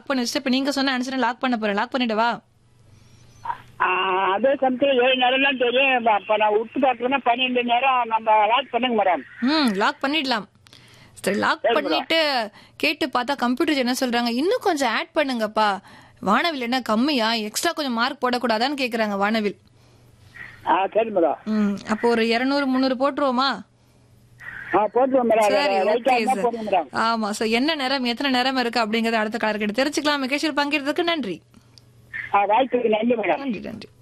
பண்ணி வச்சுட்டு இப்ப நீங்க சொன்ன ஆன்சரை லாக் பண்ண போறேன் லாக் பண்ணிடவா ஆ, அதே சமயத்தில் ஏழு நேரம்லாம் தெரியும் இப்ப- அப்ப நான் விட்டு பார்க்கறேன்னா பன்னெண்டு நேரம் நம்ம லாக் பண்ணுங்க மேடம் ம் லாக் பண்ணிடலாம் சரி லாக் பண்ணிட்டு கேட்டு பார்த்தா கம்ப்யூட்டர் என்ன சொல்றாங்க இன்னும் கொஞ்சம் ஆட் பண்ணுங்கப்பா வானவில் என்ன கம்மியா எக்ஸ்ட்ரா கொஞ்சம் மார்க் போடக்கூடாதான்னு கேக்குறாங்க வானவில் ஆ சரி மேடம் ம் அப்போ ஒரு இருநூறு முந்நூறு போட்டுருவோமா ஆ போட்டுருவோம் மேடம் சரி ரைட்டா ஓகே இருந்தா சார் போடுங்க மேடம் ஆமா சோ என்ன நேரம் எத்தனை நேரம் இருக்கு அப்படிங்கறத அடுத்த காலர்கிட்ட தெரிஞ்சுக்கலாம் முகேஷ் பங்கேற்றதுக்கு நன்றி ஆ வாய்ப்புக்கு நன்றி மேடம் நன்றி நன்றி